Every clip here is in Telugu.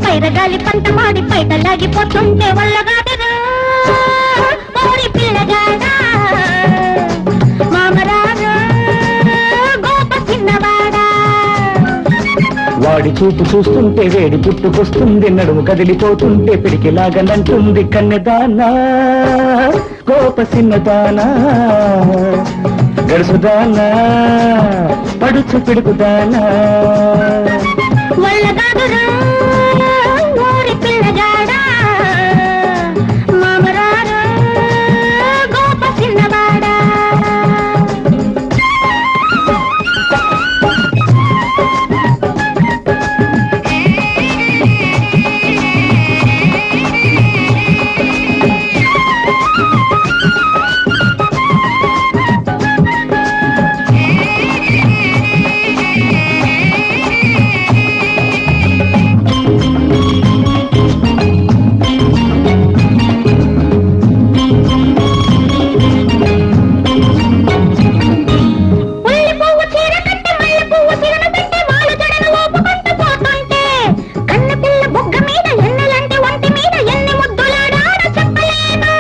పైరగాలి పంట మాడి పైట లాగిపోతుంటే వల్లగాదరా ఓరి పిల్లగాడా మామరారా గోప చిన్నవాడా వాడి చూపు చూస్తుంటే వేడి పుట్టుకొస్తుంది నడుము కదిలిపోతుంటే పిడికిలాగనంటుంది కన్నెదానా గోప సిన్నదానా గడుసుదానా పడుచు పిడుకుదానా వల్లగాదురా ఓరి పిల్లగాడా మామరారా గోప చిన్నవాడా ఉల్లి పువ్వు చీర కట్టి మల్లె పువ్వు చీరను పెట్టి వాళ్ళ జడను ఊపుకుంటూ పోతుంటే కన్న పిల్ల బుగ్గ మీద ఎన్నెలంటి ఒంటి మీద ఎన్ని ముద్దులాడాడ చెప్పలేను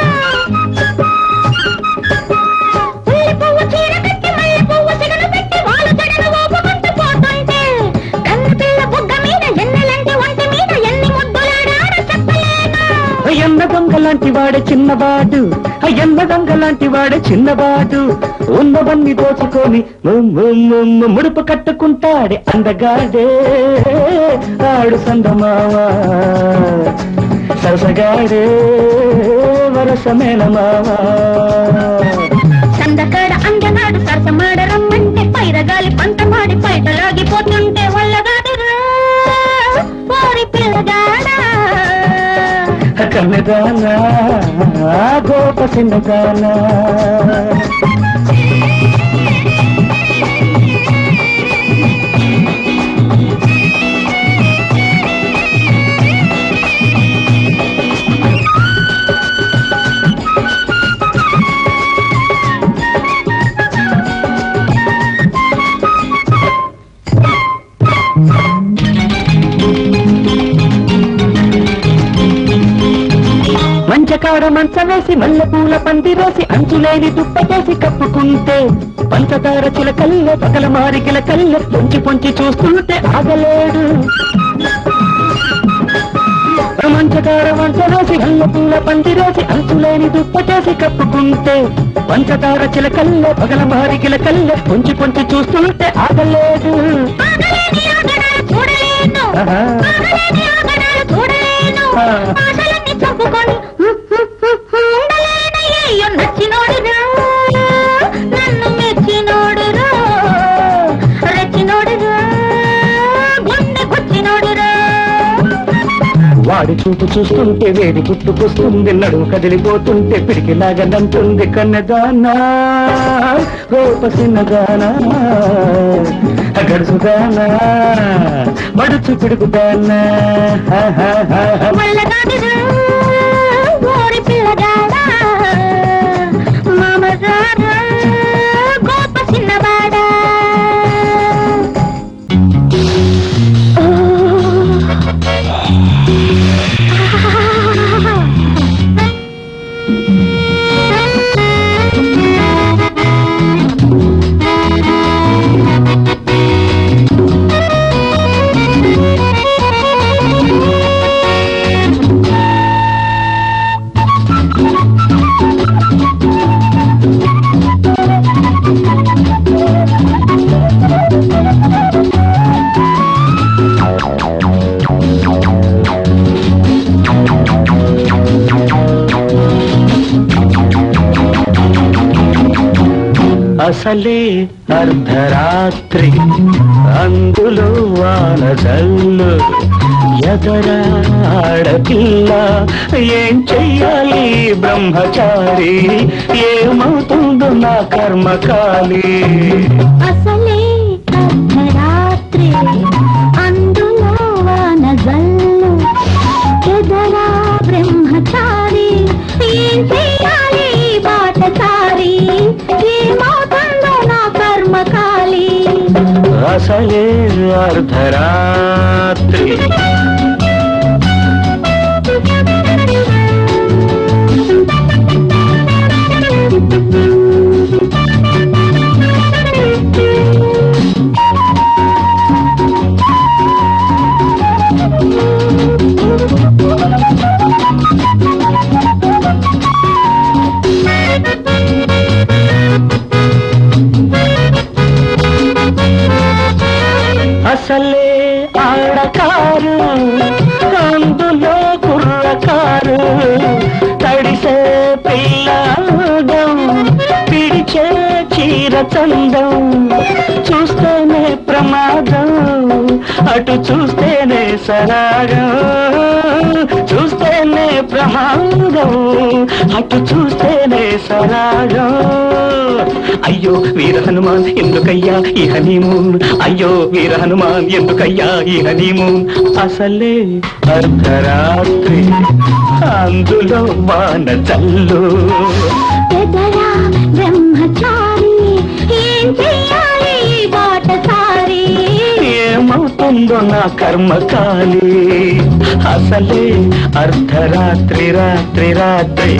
ఉల్లి పువ్వు చీర కట్టి మల్లె పువ్వు చీరను పెట్టి వాళ్ళ జడను ఊపుకుంటూ పోతుంటే కన్న పిల్ల బుగ్గ మీద ఎన్నెలంటి ఒంటి మీద ఎన్ని ముద్దులాడాడ చెప్పలేను ఎన్న దొంగ లాంటి వాడే చిన్నవాడు ఎన్న దొంగ లాంటి వాడే చిన్నవాడు ఉన్నవన్నీ దోచుకొని ము- ము- ము- ము- ముడుపు కట్టుకుంటాడే అందగాడే ఆడు సందమావా సరసగాడే వరసమేన మావా సందకాడ అందగాడు సరసమాడ రమ్మంటే పైరగాలి పంట మాడి పైటలాగిపోతుంటే వల్లగాడురా ఓరి పిల్లగాడా కన్నదానా గోప చిన్నదానా మంచకాడ మంచం వేసి మల్లె పూల పంది వేసి అంచులేని దుప్పటేసి కప్పుకుంటే పంచదార చిలకల్లె పగల మారికిల కల్లె పొంచి పొంచి చూస్తుంటే ఆగలేడు మంచకార మంచ వేసి మల్లె పూల పంది వేసి అంచులేని దుప్పటేసి కప్పుకుంటే పంచదార చిలకల్లె పగల మారికిల కల్లె పొంచి పొంచి చూస్తుంటే ఆగలేడు ఆగలేని ఆగడాలు చూడలేను ఆహా. ఆగలేని ఆగడాలు చూడలేను ఆ. ఆశలన్నీ చంపుకొని ఉండలేనయ్యో నచ్చినోడురా నన్ను మెచ్చినోడురా రెచ్చినోడురా గుండె గుచ్చినోడురా వాడి చూపు చూస్తుంటే వేడి పుట్టుకొస్తుంది నడుము కదిలిపోతుంటే పిడికిలాగనంటుంది కన్నెదానా రూపసిన్నదానా గడుసుదానా మడుచు పిడుగుదానా వల్లగాడురా ఓరి పిల్లగాడా మామగారా గోప చిన్నవాడా అసలే అర్ధరాత్రి అందులో వాన జల్లు ఎదరా ఆడపిల్ల ఏం చెయ్యాలి బ్రహ్మచారి ఏమవుతుందో నా కర్మకాలి అసలే అర్ధరాత్రి అందులో వాన జల్లు ఎదరా బ్రహ్మచారి ఏం చెయ్యాలి బాటచారి ఏమవుతుందో నా కర్మకాలి అసలే అర్ధరాత్రి అసలే ఆడకారు అందులో కుర్రకారు తడిసే పిల్లం పిడిచే చీర చందం చూస్తేనే ప్రమాదం అటు చూస్తేనే సరాగం చూస్తేనే ప్రమాదం అటు చూస్తేనే సరాగం అయ్యో వీర హనుమాన్ ఎందుకయ్యా ఈ హనీమూన్ అయ్యో వీర హనుమాన్ ఎందుకయ్యా ఈ హనీమూన్ అసలే అర్ధరాత్రి అందులో వాన చల్లు ఎదరా బ్రహ్మచారి ఏం చెయ్యాలి ఈ బాటసారి ఏమవుతుందో నా కర్మకాలి అసలే అర్ధరాత్రి రాత్రి రాత్రి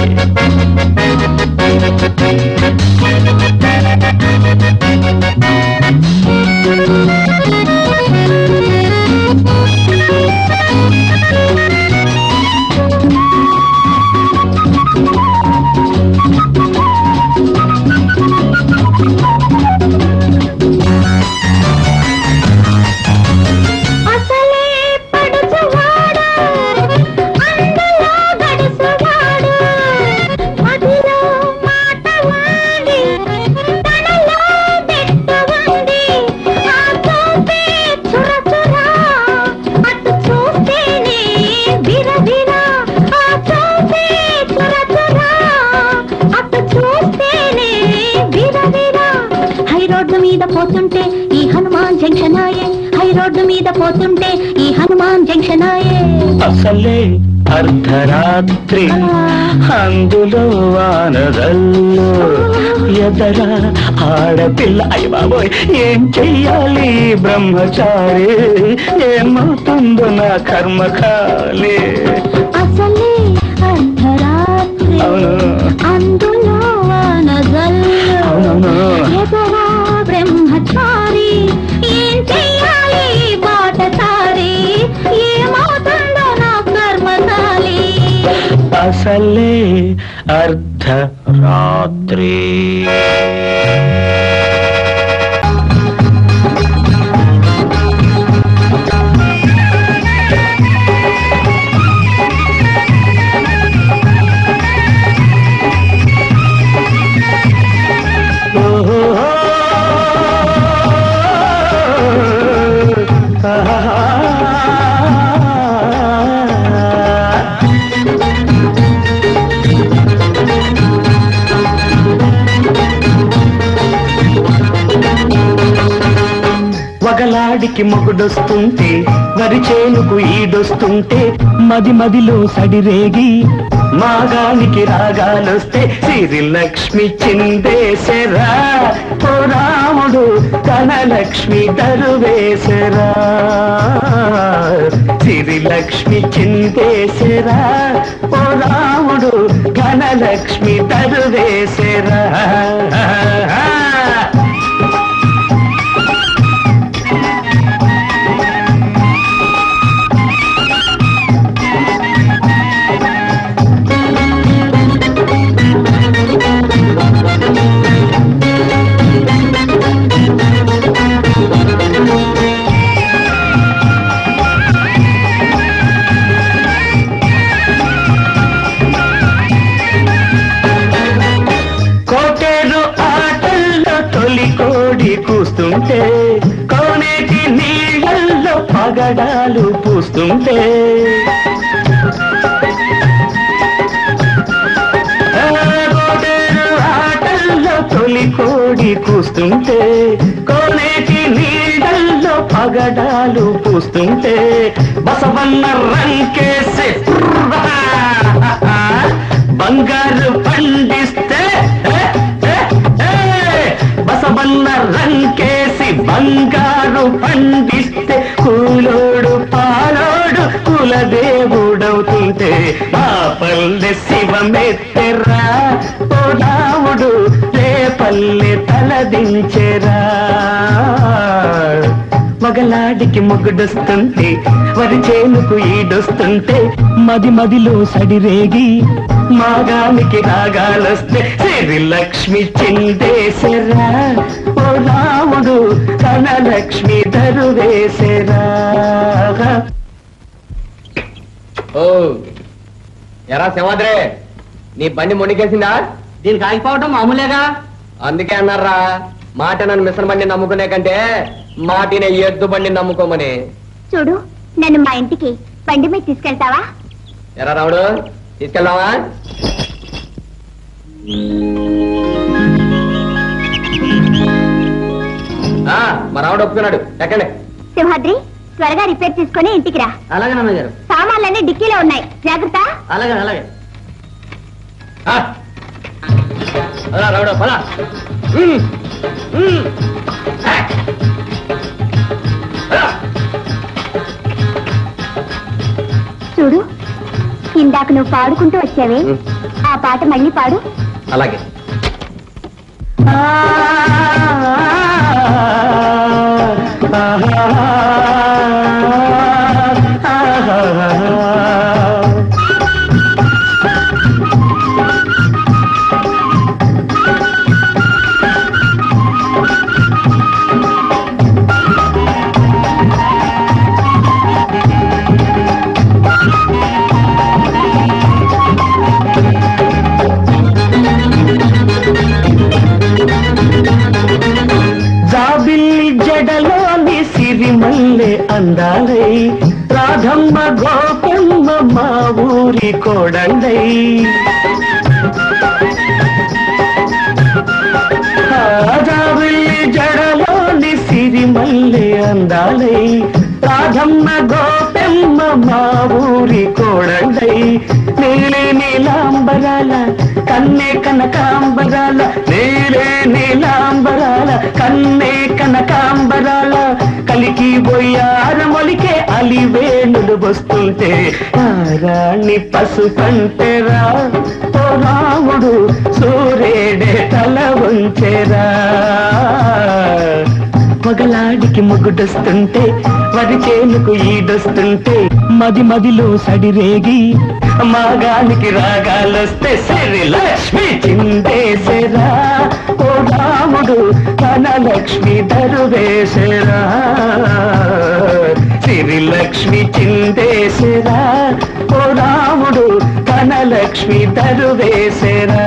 అసలే పడుచువాడు అందులో గడుసువాడు మదిలో మాట వాడి తనలో పెట్టు ఉంది ఆ చూపే చుర చుర అటు చూస్తేనే విరవిర ఆ చూపే చుర చుర అటు చూస్తేనే విరవిర హై రోడ్డు మీద పోతుంటే ఈ హనుమాన్ జంక్షన్ ఆయే హై రోడ్డు మీద పోతుంటే ఈ హనుమాన్ జంక్షన్ ఆయే అసలే అర్ధరాత్రి అందులో వానదల్లు ఎదరా ఆడపిల్ల అయ్య బాబోయ్ ఏం చెయ్యాలి ఈ బ్రహ్మచారి ఏమవుతుందో నా కర్మకాలి అసలే అర్ధరాత్రి అవును. అందులో వానజల్లు అవునవును. ఎదరా బ్రహ్మచారి ఏం చెయ్యాలి బాటసారి ఏమవుతుందో నా కర్మకాలి అసలే అర్ధరాత్రి వగలాడికి మొగుడొస్తుంటే వరి చేనుకు ఈడొస్తుంటే మది మదిలో సడిరేగి మాగానికి రాగాలొస్తే సిరి లక్ష్మి చిందేశరా ఓ రాముడు ధనలక్ష్మి దరువేశరా సిరి లక్ష్మి చిందేశరా ఓ రాముడు ధనలక్ష్మి దరువేశరా కోటేరు ఆటల్లో తొలి కోడి కూస్తుంటే కోనేటి నీళ్ళల్లో పగడాలు పూస్తుంటే ఆ, కోటేరు ఆటల్లో తొలి కోడి కూస్తుంటే కోనేటి నీళ్ళల్లో పగడాలు పూస్తుంటే బసవన్న రంకేసి బంగారు పండిస్తే ఏ, ఏ, ఏ, బసవన్న రంకేసి బంగారు పండిస్తే కూలోడు పాలోడు కులదేవుడవుతుంటే మా పల్లె శివమెత్తెరా ఓ రాముడు రే పల్లె తలదించెరా మగలాడికి మొగుడొస్తుంటే వరి చేనుకు ఈడొస్తుంటే మది మదిలో సడిరేగి మాగానికి రాగాలొస్తే సిరి లక్ష్మి చిందేసరా ఓ రాముడు తన లక్ష్మి దరువేసరా ఓ ఎరా సింహాద్రే నీ బండి మొండికేసిందా దీనికి ఆగిపోవడం మామూలేగా అందుకే అన్నారా మాట నన్ను మిషన్ బండి నమ్ముకునే కంటే మాటినే ఎద్దు బండి నమ్ముకోమని చూడు నన్ను మా ఇంటికి బండి మీద తీసుకెళ్తావా ఎరా రావుడు తీసుకెళ్దామా ఆ, మా రావుడు ఒప్పుకున్నాడు ఎక్కండి సింహాద్రి త్వరగా రిపేర్ చేసుకుని ఇంటికి రా అలాగే నాన్నగారు సామాన్లన్నీ డిక్కీలో ఉన్నాయి జాగ్రత్త అలాగే అలాగే ఆ. పద, రావుడు పద ఉమ్, ఉమ్. ఆ. పద. చూడు ఇందాక నువ్వు పాడుకుంటూ వచ్చావే ఉమ్. ఆ పాట మళ్ళీ పాడు అలాగే జాబిల్లి జడలోని సిరిమల్లె అందాలై రాధమ్మ గోపమ్మ మా ఊరి కోడండై జాబిల్లి జడలోని సిరిమల్లె అందాలై రాధమ్మ గోపెమ్మ మా ఊరి కోడండై నీలే నీలాంబరాల కన్నే కనకాంబరాల నీలే నీలాంబరాల కన్నే కనకాంబరాల కలికి బొయ్యార మొలికే అలివేణులు వస్తుంటే ఆ రాణి పసుపంటెరా ఓ రాముడు సూర్యుడే తల ఉంచెరా మగలాడికి మొగుడొస్తుంటే వరి చేనుకు ఈడొస్తుంటే మది మదిలో సడిరేగి మాగానికి రాగాలొస్తే సరి లక్ష్మి చిందేసరా ఓ రాముడు తన లక్ష్మి దరువేసరా సిరి లక్ష్మి చిందేసరా ఓ రాముడు తన లక్ష్మి దరువేసరా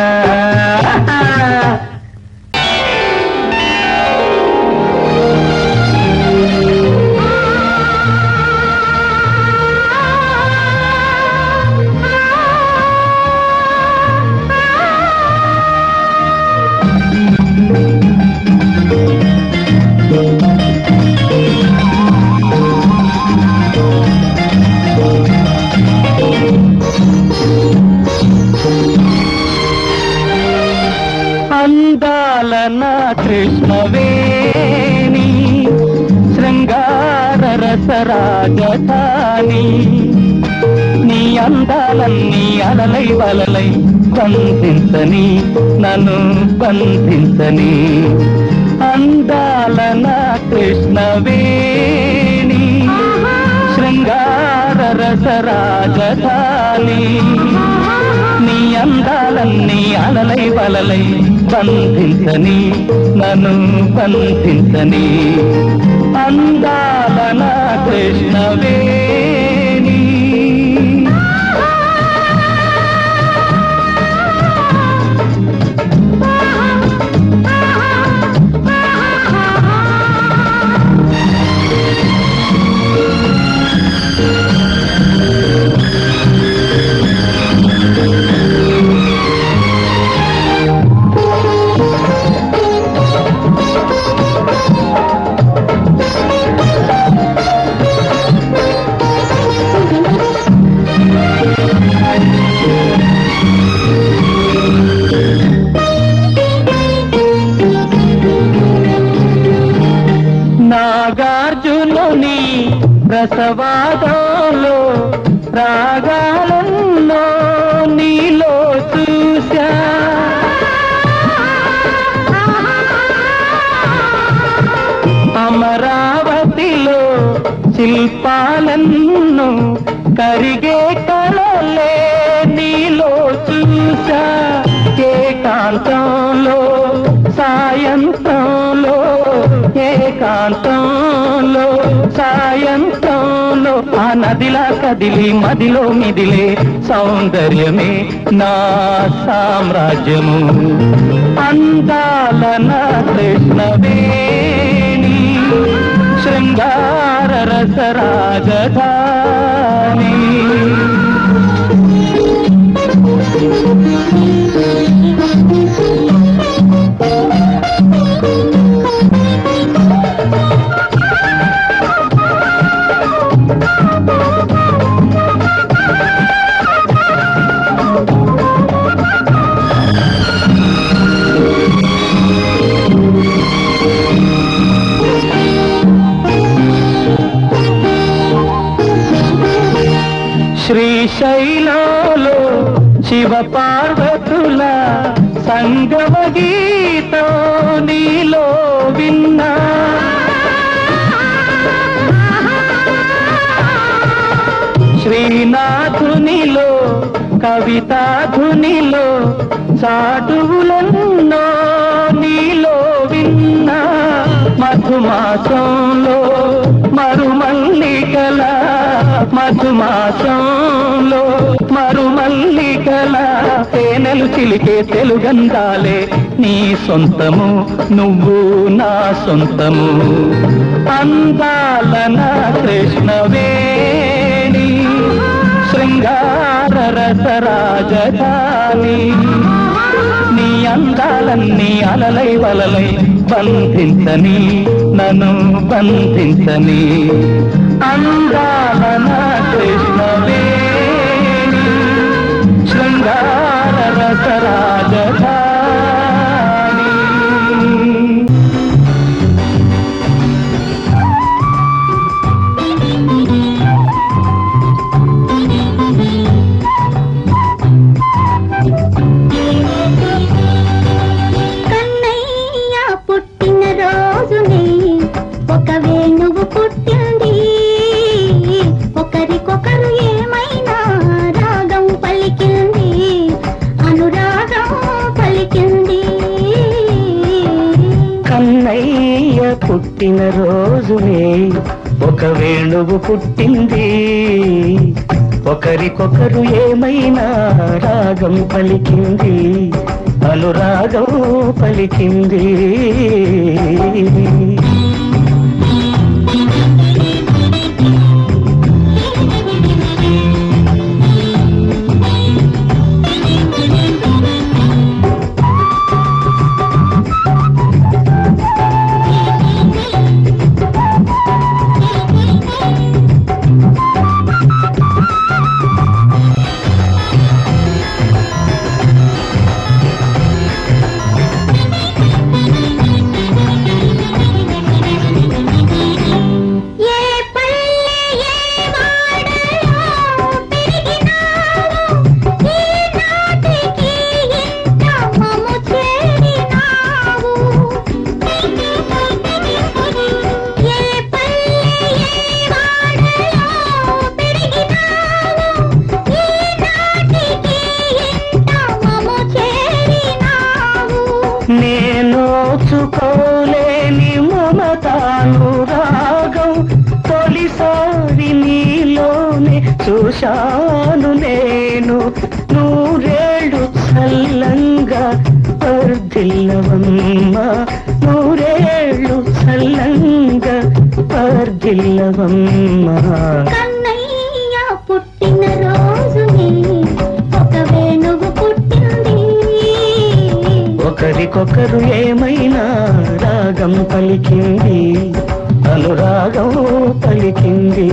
అందాల నా కృష్ణవేణి శృంగార రసరాజధాని నీ అందాలన్నీ అలలై వలలై బంధించని నన్ను బంధించని అందాల నా కృష్ణవేణి శృంగార రసరాజధాని నీ అందాలన్నీ అలలై వలలై బంధించని నన్ను బంధించని అందాల నా కృష్ణవేణి నాగార్జునుని రసవాదంలో రాగాలన్నో నీలో చూశా అమరావతి శిల్పాలన్ను కరిగే కళలే నీలో చూసా ఏకాంతంలో సాయంత్రంలో ఏకాంతంలో సాయంత్రంలో ఆ నదిలా కదిలి మదిలో మిదిలే సౌందర్యమే నా సామ్రాజ్యము అందాల నా కృష్ణవేణి శృంగార రస రాజధాని శ్రీశైలలో శివ పార్వతుల సంగమ గీతం నీలో విన్నా శ్రీనాథునిలో కవితాధునిలో చాటువులన్నో నీలో విన్నా మధుమాసంలో మరుమల్లికల మధుమాసంలో మరుమల్లికల తేనెలు చిలికే తెలుగందాలే నీ సొంతము నువ్వు నా సొంతము అందాల నా కృష్ణవేణి శృంగార రస రాజధాని నీ అందాలన్నీ అలలై వలలై బంధించని నన్ను బంధించని అందాల నా కృష్ణవేణి శృంగార రస రాజధాని కన్నయ్య పుట్టిన రోజునే ఒక వేణువు పుట్టింది ఒకరికొకరు ఏమైనా రాగం పలికింది అనురాగం పలికింది కన్నయ్య పుట్టిన రోజునే ఒక వేణువు పుట్టింది ఒకరికొకరు ఏమైనా రాగం పలికింది అనురాగం పలికింది ఏ పల్లె ఏ వాడలో పెరిగినావు ఈనాటికి ఇంత మము చేరినావు ఏ పల్లె ఏ వాడలో పెరిగినావు ఈనాటికి ఇంత మము చేరినావు నేనోచుకోలేని మమతాను రాగం తొలిసారి నీలోనే చూశాను నేను నూరేళ్ళు చల్లంగా వర్ధిల్లవమ్మ నూరేళ్ళు చల్లంగా వర్ధిల్లవమ్మ కన్నయ్య పుట్టిన రోజునే ఒక వేణువు పుట్టింది ఒకరికొకరు ఏమైనా రాగం పలికింది అనురాగం పలికింది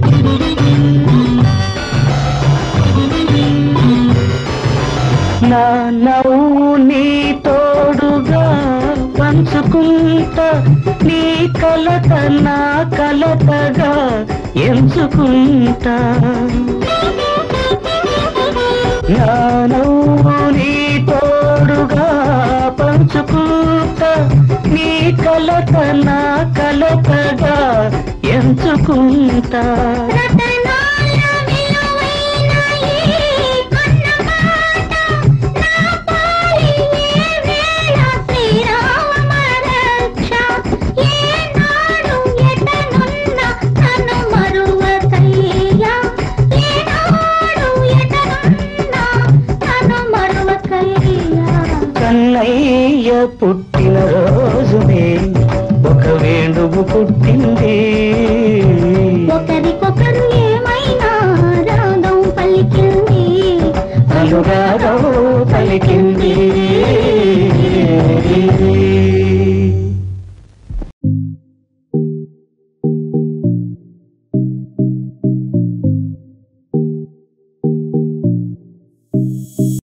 నా నవ్వు నీ తోడుగా పంచుకుంటా నీ కలత నా కలతగా ఎంచుకుంటా నా నవ్వు నీ తోడుగా పంచుకుంటా నీ కలత నా కలతగా ఎంచుకుంటా రతనాల విలువైన ఈ అన్నమాట నా పాలి ఏ వేళ శ్రీరామ రక్ష ఏనాడు ఎటనున్న నన్ను మరువకయ్యా ఏనాడు ఎటనున్న నన్ను మరువకయ్యా కన్నయ్య పుట్టిన రోజునే ఒక వేణువు పుట్టింది ఒకరికొకరు ఏమైనా రాగం పలికింది అనురాగం పలికింది